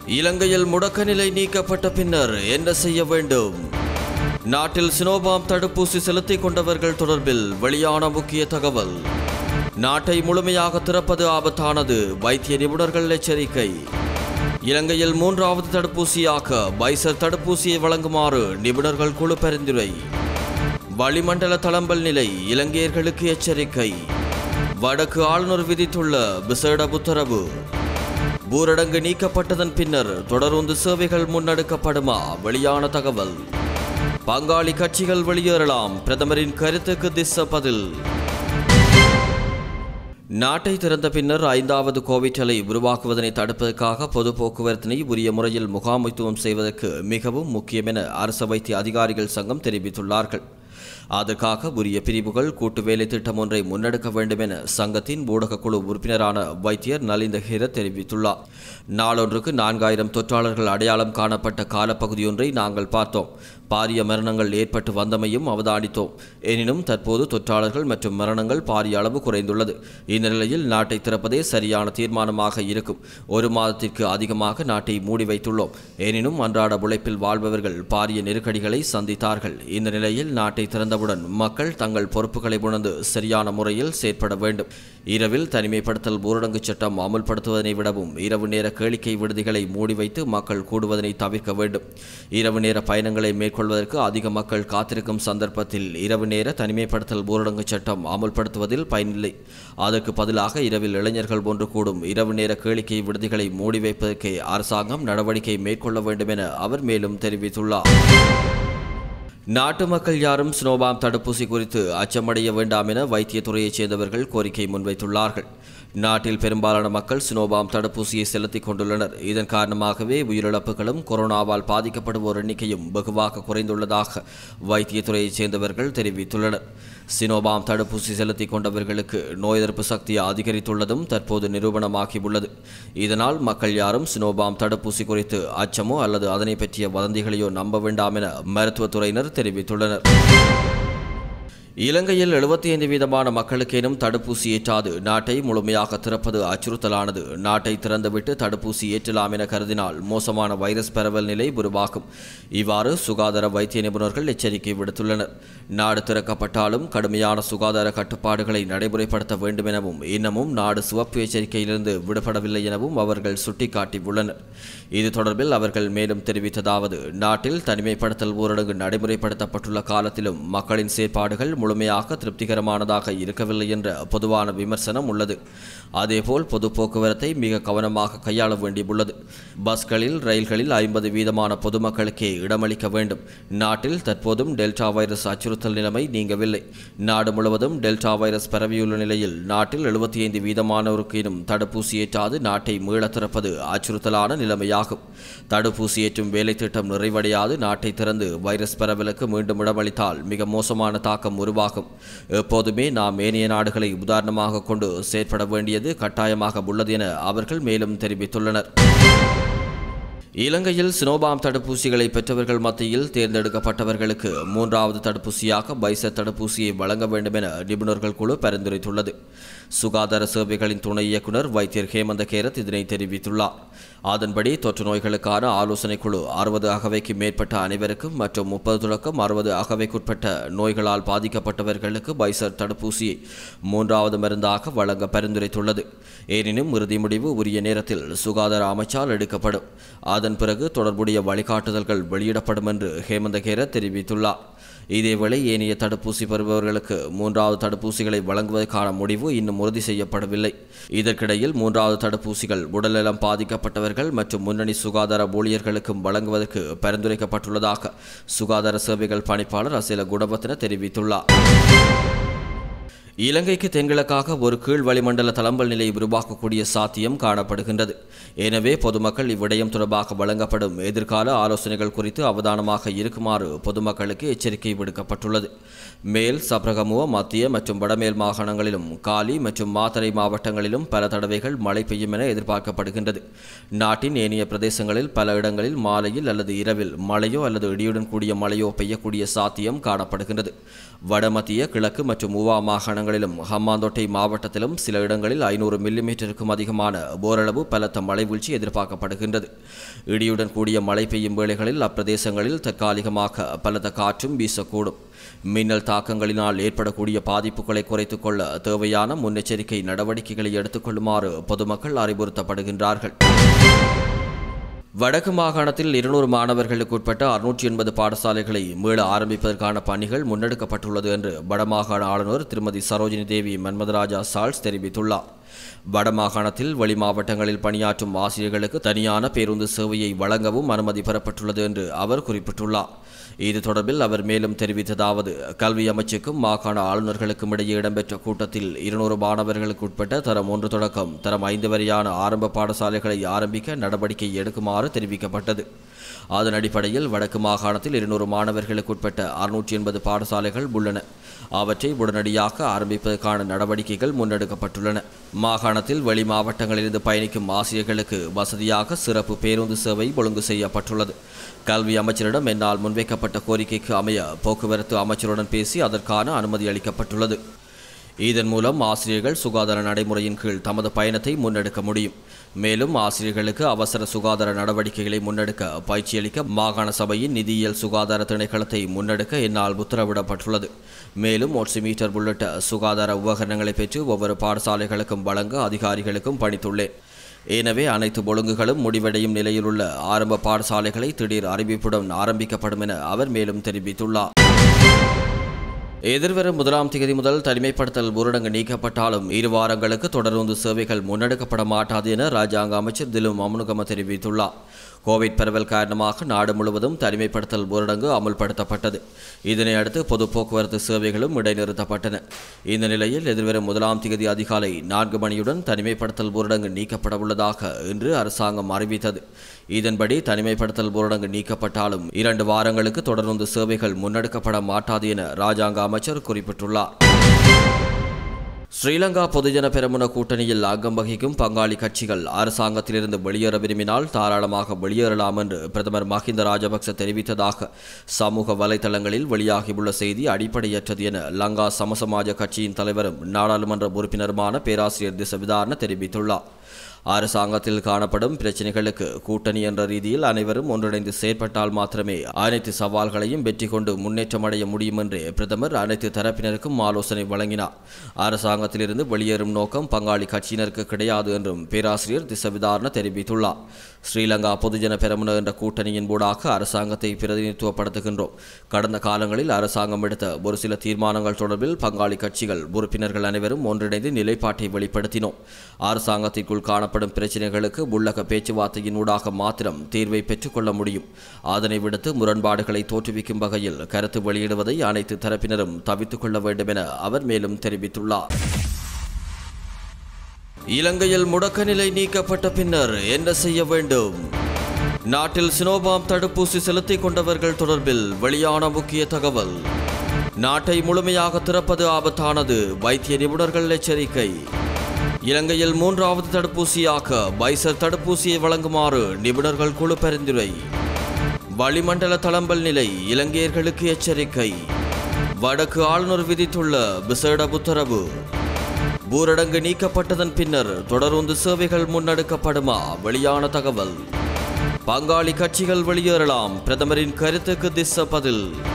இலங்கையில் முடக்க நிலை நீக்கப்பட்ட பின்னர் என்ன செய்ய வேண்டும் நாட்டில் சினோபாம் தடுப்பூசி செலுத்திக் கொண்டவர்கள் தொடர்பில் வெளியான முக்கிய தகவல் நாட்டை முழுமையாக திறப்பது ஆபத்தானது வைத்திய நிபுணர்கள் எச்சரிக்கை இலங்கையில் மூன்றாவது தடுப்பூசியாக பைசர் தடுப்பூசியை வழங்குமாறு நிபுணர்கள் குழு பரிந்துரை வளிமண்டல தளம்பல் நிலை இலங்கையர்களுக்கு எச்சரிக்கை வடக்கு ஆளுநர் விதித்துள்ள விசேட உத்தரவு ஊரடங்கு நீக்கப்பட்டதன் பின்னர் தொடருந்து சேவைகள் முன்னெடுக்கப்படுமா வெளியான தகவல் பங்காளி கட்சிகள் வெளியேறலாம் பிரதமரின் கருத்துக்கு திச பதில் நாட்டை திறந்த பின்னர் ஐந்தாவது கோவிட் அலை உருவாக்குவதனை தடுப்பதற்காக பொது போக்குவரத்தினை உரிய முறையில் முகாமைத்துவம் செய்வதற்கு மிகவும் முக்கியம் என அரசு வைத்திய அதிகாரிகள் சங்கம் தெரிவித்துள்ளார்கள் அதற்காக உரிய பிரிவுகள் கூட்டு வேலை திட்டம் ஒன்றை முன்னெடுக்க வேண்டும் என சங்கத்தின் ஊடக குழு உறுப்பினரான வைத்தியர் நலிந்த ஹிர தெரிவித்துள்ளார் நாளொன்றுக்கு நான்காயிரம் தொற்றாளர்கள் அடையாளம் காணப்பட்ட காலப்பகுதியொன்றை நாங்கள் பார்த்தோம் பாரிய மரணங்கள் ஏற்பட்டு வந்தமையும் அவதானித்தோம் எனினும் தற்போது தொற்றாளர்கள் மற்றும் மரணங்கள் பாரிய அளவு குறைந்துள்ளது இந்த நிலையில் நாட்டை திறப்பதே சரியான தீர்மானமாக இருக்கும் ஒரு மாதத்திற்கு அதிகமாக நாட்டை மூடி வைத்துள்ளோம் எனினும் அன்றாட உழைப்பில் வாழ்பவர்கள் பாரிய நெருக்கடிகளை சந்தித்தார்கள் இந்த நிலையில் நாட்டை திறந்தவுடன் மக்கள் தங்கள் பொறுப்புகளை உணர்ந்து சரியான முறையில் செயற்பட வேண்டும் இரவில் தனிமைப்படுத்தல் ஊரடங்கு சட்டம் அமுல்படுத்துவதனை விடவும் இரவு நேர கேளிக்கை விடுதிகளை மூடி வைத்து மக்கள் கூடுவதனை தவிர்க்க வேண்டும் இரவு நேர பயணங்களை மேற்கொள்வதற்கு அதிக மக்கள் காத்திருக்கும் சந்தர்ப்பத்தில் இரவு நேர தனிமைப்படுத்தல் ஊரடங்கு சட்டம் அமுல்படுத்துவதில் பயனில்லை அதற்கு பதிலாக இரவில் இளைஞர்கள் ஒன்று கூடும் இரவு நேர கேளிக்கை விடுதிகளை மூடி வைப்பதற்கு அரசாங்கம் நடவடிக்கை மேற்கொள்ள வேண்டும் என அவர் மேலும் தெரிவித்துள்ளார் நாட்டு மக்கள் யாரும் ஸ்னோபாம் தடுப்பூசி குறித்து அச்சமடைய வேண்டாம் என வைத்தியத்துறையைச் சேர்ந்தவர்கள் கோரிக்கை முன்வைத்துள்ளார்கள் நாட்டில் பெரும்பாலான மக்கள் சினோபாம் தடுப்பூசியை செலுத்திக் கொண்டுள்ளனர் இதன் காரணமாகவே உயிரிழப்புகளும் கொரோனாவால் பாதிக்கப்படுவோர் எண்ணிக்கையும் வெகுவாக குறைந்துள்ளதாக வைத்தியத்துறையைச் சேர்ந்தவர்கள் தெரிவித்துள்ளனர் சினோபாம் தடுப்பூசி செலுத்திக் கொண்டவர்களுக்கு நோய் எதிர்ப்பு சக்தி அதிகரித்துள்ளதும் தற்போது நிரூபணமாகியுள்ளது இதனால் மக்கள் யாரும் சினோபாம் தடுப்பூசி குறித்து அச்சமோ அல்லது அதனை பற்றிய வதந்திகளையோ நம்ப வேண்டாம் என மருத்துவத்துறையினர் தெரிவித்துள்ளனர் இலங்கையில் எழுபத்தி ஐந்து வீதமான மக்களுக்கேனும் தடுப்பூசி ஏற்றாது நாட்டை முழுமையாக திறப்பது அச்சுறுத்தலானது நாட்டை திறந்துவிட்டு தடுப்பூசி ஏற்றலாம் என கருதினால் மோசமான வைரஸ் பரவல் நிலை உருவாகும் இவ்வாறு சுகாதார வைத்திய நிபுணர்கள் எச்சரிக்கை விடுத்துள்ளனர் நாடு திறக்கப்பட்டாலும் கடுமையான சுகாதார கட்டுப்பாடுகளை நடைமுறைப்படுத்த வேண்டும் எனவும் இன்னமும் நாடு சிவப்பு எச்சரிக்கையிலிருந்து விடுபடவில்லை எனவும் அவர்கள் சுட்டிக்காட்டியுள்ளனர் இது தொடர்பில் அவர்கள் மேலும் தெரிவித்ததாவது நாட்டில் தனிமைப்படுத்தல் ஊரடங்கு நடைமுறைப்படுத்தப்பட்டுள்ள காலத்திலும் மக்களின் செயற்பாடுகள் முழுமையாக திருப்திகரமானதாக இருக்கவில்லை என்ற பொதுவான விமர்சனம் உள்ளது அதேபோல் பொது போக்குவரத்தை மிக கவனமாக கையாள வேண்டியுள்ளது பஸ்களில் ரயில்களில் ஐம்பது வீதமான பொதுமக்களுக்கே இடமளிக்க வேண்டும் நாட்டில் தற்போதும் டெல்டா வைரஸ் அச்சுறுத்தல் நிலைமை நீங்கவில்லை நாடு முழுவதும் டெல்டா வைரஸ் பரவியுள்ள நிலையில் நாட்டில் எழுபத்தி ஐந்து வீதமானோருக்கேனும் தடுப்பூசி ஏற்றாது நாட்டை மீளத் திறப்பது அச்சுறுத்தலான நிலைமையாகும் தடுப்பூசி ஏற்றும் வேலை திட்டம் நிறைவடையாது நாட்டை திறந்து வைரஸ் பரவலுக்கு மீண்டும் இடமளித்தால் மிக மோசமான தாக்கம் உருவாகும் எப்போதுமே நாம் ஏனைய நாடுகளை உதாரணமாக கொண்டு செயற்பட வேண்டியது கட்டாயமாக உள்ளது என அவர்கள் மேலும் தெரிவித்துள்ளனர் இலங்கையில் சினோபாம் தடுப்பூசிகளை பெற்றவர்கள் மத்தியில் தேர்ந்தெடுக்கப்பட்டவர்களுக்கு மூன்றாவது தடுப்பூசியாக பைசர் தடுப்பூசியை வழங்க வேண்டும் என நிபுணர்கள் குழு பரிந்துரைத்துள்ளது சுகாதார சேவைகளின் துணை இயக்குனர் வைத்தியர் ஹேமந்த கேரத் இதனை தெரிவித்துள்ளார் அதன்படி தொற்று நோய்களுக்கான ஆலோசனை குழு அறுபது அகவைக்கு மேற்பட்ட அனைவருக்கும் மற்றும் முப்பது தொடக்கம் அறுபது அகவைக்குட்பட்ட நோய்களால் பாதிக்கப்பட்டவர்களுக்கு பைசர் தடுப்பூசியை மூன்றாவது மருந்தாக வழங்க பரிந்துரைத்துள்ளது எனினும் இறுதி முடிவு உரிய நேரத்தில் சுகாதார அமைச்சால் எடுக்கப்படும் அதன் பிறகு தொடர்புடைய வழிகாட்டுதல்கள் வெளியிடப்படும் என்று ஹேமந்த கேரத் தெரிவித்துள்ளார் இதேவேளை ஏனைய தடுப்பூசி பெறுபவர்களுக்கு மூன்றாவது தடுப்பூசிகளை வழங்குவதற்கான முடிவு இன்னும் உறுதி செய்யப்படவில்லை இதற்கிடையில் மூன்றாவது தடுப்பூசிகள் உடல்நலம் பாதிக்கப்பட்டவர்கள் மற்றும் முன்னணி சுகாதார ஊழியர்களுக்கும் வழங்குவதற்கு பரிந்துரைக்கப்பட்டுள்ளதாக சுகாதார சேவைகள் பணிப்பாளர் அசில குணவர்த்தன தெரிவித்துள்ளார் இலங்கைக்கு தென்கிழக்காக ஒரு கீழ் வளிமண்டல தளம்பல் நிலை உருவாக்கக்கூடிய சாத்தியம் காணப்படுகின்றது எனவே பொதுமக்கள் இவ்விடயம் தொடர்பாக வழங்கப்படும் எதிர்கால ஆலோசனைகள் குறித்து அவதானமாக இருக்குமாறு பொதுமக்களுக்கு எச்சரிக்கை விடுக்கப்பட்டுள்ளது மேல் சப்ரகமுவ மத்திய மற்றும் வடமேல் மாகாணங்களிலும் காலி மற்றும் மாத்தறை மாவட்டங்களிலும் பல தடவைகள் மழை பெய்யும் என எதிர்பார்க்கப்படுகின்றது நாட்டின் ஏனைய பிரதேசங்களில் பல இடங்களில் மாலையில் அல்லது இரவில் மழையோ அல்லது இடியுடன் கூடிய மழையோ பெய்யக்கூடிய சாத்தியம் காணப்படுகின்றது வடமத்திய கிழக்கு மற்றும் ஊவா மாகாணங்கள் பிரதேசங்களிலும் ஹம்மாந்தோட்டை மாவட்டத்திலும் சில இடங்களில் ஐநூறு மில்லிமீட்டருக்கும் அதிகமான ஓரளவு பலத்த மழை வீழ்ச்சி எதிர்பார்க்கப்படுகின்றது இடியுடன் கூடிய மழை பெய்யும் வேளைகளில் அப்பிரதேசங்களில் தற்காலிகமாக பலத்த காற்றும் வீசக்கூடும் மின்னல் தாக்கங்களினால் ஏற்படக்கூடிய பாதிப்புகளை குறைத்துக் கொள்ள தேவையான முன்னெச்சரிக்கை நடவடிக்கைகளை எடுத்துக்கொள்ளுமாறு பொதுமக்கள் அறிவுறுத்தப்படுகின்றார்கள் வடக்கு மாகாணத்தில் இருநூறு மாணவர்களுக்கு உட்பட்ட அறுநூற்றி எண்பது பாடசாலைகளை மீள ஆரம்பிப்பதற்கான பணிகள் முன்னெடுக்கப்பட்டுள்ளது என்று வடமாகாண ஆளுநர் திருமதி சரோஜினி தேவி மன்மதராஜா சால்ஸ் தெரிவித்துள்ளார் வடமாகாணத்தில் வெளி மாவட்டங்களில் பணியாற்றும் ஆசிரியர்களுக்கு தனியான பேருந்து சேவையை வழங்கவும் அனுமதி பெறப்பட்டுள்ளது என்று அவர் குறிப்பிட்டுள்ளார் இது தொடர்பில் அவர் மேலும் தெரிவித்ததாவது கல்வி அமைச்சுக்கும் மாகாண ஆளுநர்களுக்கும் இடையே இடம்பெற்ற கூட்டத்தில் இருநூறு மாணவர்களுக்கு உட்பட்ட தரம் ஒன்று தொடக்கம் தரம் ஐந்து வரையான ஆரம்ப பாடசாலைகளை ஆரம்பிக்க நடவடிக்கை எடுக்குமாறு தெரிவிக்கப்பட்டது அதன் அடிப்படையில் வடக்கு மாகாணத்தில் இருநூறு மாணவர்களுக்கு உட்பட்ட அறுநூற்றி எண்பது பாடசாலைகள் உள்ளன அவற்றை உடனடியாக ஆரம்பிப்பதற்கான நடவடிக்கைகள் முன்னெடுக்கப்பட்டுள்ளன மாகாணத்தில் வெளி மாவட்டங்களிலிருந்து பயணிக்கும் ஆசிரியர்களுக்கு வசதியாக சிறப்பு பேருந்து சேவை ஒழுங்கு செய்யப்பட்டுள்ளது கல்வி அமைச்சரிடம் என்னால் முன்வைக்கப்பட்ட கோரிக்கைக்கு அமைய போக்குவரத்து அமைச்சருடன் பேசி அதற்கான அனுமதி அளிக்கப்பட்டுள்ளது இதன் மூலம் ஆசிரியர்கள் சுகாதார நடைமுறையின் கீழ் தமது பயணத்தை முன்னெடுக்க முடியும் மேலும் ஆசிரியர்களுக்கு அவசர சுகாதார நடவடிக்கைகளை முன்னெடுக்க பயிற்சியளிக்க மாகாண சபையின் நிதியியல் சுகாதார திணைக்களத்தை முன்னெடுக்க என்னால் உத்தரவிடப்பட்டுள்ளது மேலும் ஒட்சிமீட்டர் உள்ளிட்ட சுகாதார உபகரணங்களை பெற்று ஒவ்வொரு பாடசாலைகளுக்கும் வழங்க அதிகாரிகளுக்கும் பணித்துள்ளேன் எனவே அனைத்து ஒழுங்குகளும் முடிவடையும் நிலையில் உள்ள ஆரம்ப பாடசாலைகளை திடீர் அறிவிப்புடன் ஆரம்பிக்கப்படும் என அவர் மேலும் தெரிவித்துள்ளார் எதிர்வரும் முதலாம் தேதி முதல் தனிமைப்படுத்தல் ஊரடங்கு நீக்கப்பட்டாலும் இரு வாரங்களுக்கு தொடர்ந்து சேவைகள் முன்னெடுக்கப்பட மாட்டாது என ராஜாங்க அமைச்சர் திலும் அமுனுகம தெரிவித்துள்ளார் கோவிட் பரவல் காரணமாக நாடு முழுவதும் தனிமைப்படுத்தல் ஊரடங்கு அமுல்படுத்தப்பட்டது இதனை அடுத்து பொது போக்குவரத்து சேவைகளும் இடைநிறுத்தப்பட்டன இந்த நிலையில் எதிர்வரும் முதலாம் தேதி அதிகாலை நான்கு மணியுடன் தனிமைப்படுத்தல் ஊரடங்கு நீக்கப்பட உள்ளதாக இன்று அரசாங்கம் அறிவித்தது இதன்படி தனிமைப்படுத்தல் ஊரடங்கு நீக்கப்பட்டாலும் இரண்டு வாரங்களுக்கு தொடர்ந்து சேவைகள் முன்னெடுக்கப்பட மாட்டாது என ராஜாங்க அமைச்சர் குறிப்பிட்டுள்ளார் ஸ்ரீலங்கா பொதுஜன பெரமுன கூட்டணியில் அங்கம் வகிக்கும் பங்காளி கட்சிகள் அரசாங்கத்திலிருந்து வெளியேற விரும்பினால் தாராளமாக வெளியேறலாம் என்று பிரதமர் மஹிந்த ராஜபக்ச தெரிவித்ததாக சமூக வலைதளங்களில் வெளியாகியுள்ள செய்தி அடிப்படையற்றது என லங்கா சமசமாஜ கட்சியின் தலைவரும் நாடாளுமன்ற உறுப்பினருமான பேராசிரியர் திசவிதாரண தெரிவித்துள்ளார் அரசாங்கத்தில் காணப்படும் பிரச்சினைகளுக்கு கூட்டணி என்ற ரீதியில் அனைவரும் ஒன்றிணைந்து செயற்பட்டால் மாத்திரமே அனைத்து சவால்களையும் வெற்றி கொண்டு முன்னேற்றமடைய முடியும் என்று பிரதமர் அனைத்து தரப்பினருக்கும் ஆலோசனை வழங்கினார் அரசாங்கத்திலிருந்து வெளியேறும் நோக்கம் பங்காளி கட்சியினருக்கு கிடையாது என்றும் பேராசிரியர் திசவிதாரண தெரிவித்துள்ளார் ஸ்ரீலங்கா பொதுஜன பெரமுன என்ற கூட்டணியின் ஊடாக அரசாங்கத்தை பிரதிநிதித்துவப்படுத்துகின்றோம் கடந்த காலங்களில் அரசாங்கம் எடுத்த ஒரு சில தீர்மானங்கள் தொடர்பில் பங்காளி கட்சிகள் உறுப்பினர்கள் அனைவரும் ஒன்றிணைந்து நிலைப்பாட்டை வெளிப்படுத்தினோம் அரசாங்கத்திற்குள் காணப்படும் பிரச்சினைகளுக்கு உள்ளக பேச்சுவார்த்தையின் ஊடாக மாத்திரம் தீர்வை பெற்றுக்கொள்ள முடியும் அதனை விடுத்து முரண்பாடுகளை தோற்றுவிக்கும் வகையில் கருத்து வெளியிடுவதை அனைத்து தரப்பினரும் தவித்துக் கொள்ள வேண்டும் என அவர் மேலும் தெரிவித்துள்ளார் இலங்கையில் முடக்க நிலை நீக்கப்பட்ட பின்னர் என்ன செய்ய வேண்டும் நாட்டில் சினோபாம் தடுப்பூசி செலுத்திக் கொண்டவர்கள் தொடர்பில் வெளியான முக்கிய தகவல் நாட்டை முழுமையாக திறப்பது ஆபத்தானது வைத்திய நிபுணர்கள் எச்சரிக்கை இலங்கையில் மூன்றாவது தடுப்பூசியாக பைசர் தடுப்பூசியை வழங்குமாறு நிபுணர்கள் குழு பரிந்துரை வளிமண்டல தளம்பல் நிலை இலங்கையர்களுக்கு எச்சரிக்கை வடக்கு ஆளுநர் விதித்துள்ள விசேட உத்தரவு ஊரடங்கு நீக்கப்பட்டதன் பின்னர் தொடர்ந்து சேவைகள் முன்னெடுக்கப்படுமா வெளியான தகவல் பங்காளி கட்சிகள் வெளியேறலாம் பிரதமரின் கருத்துக்கு திச பதில்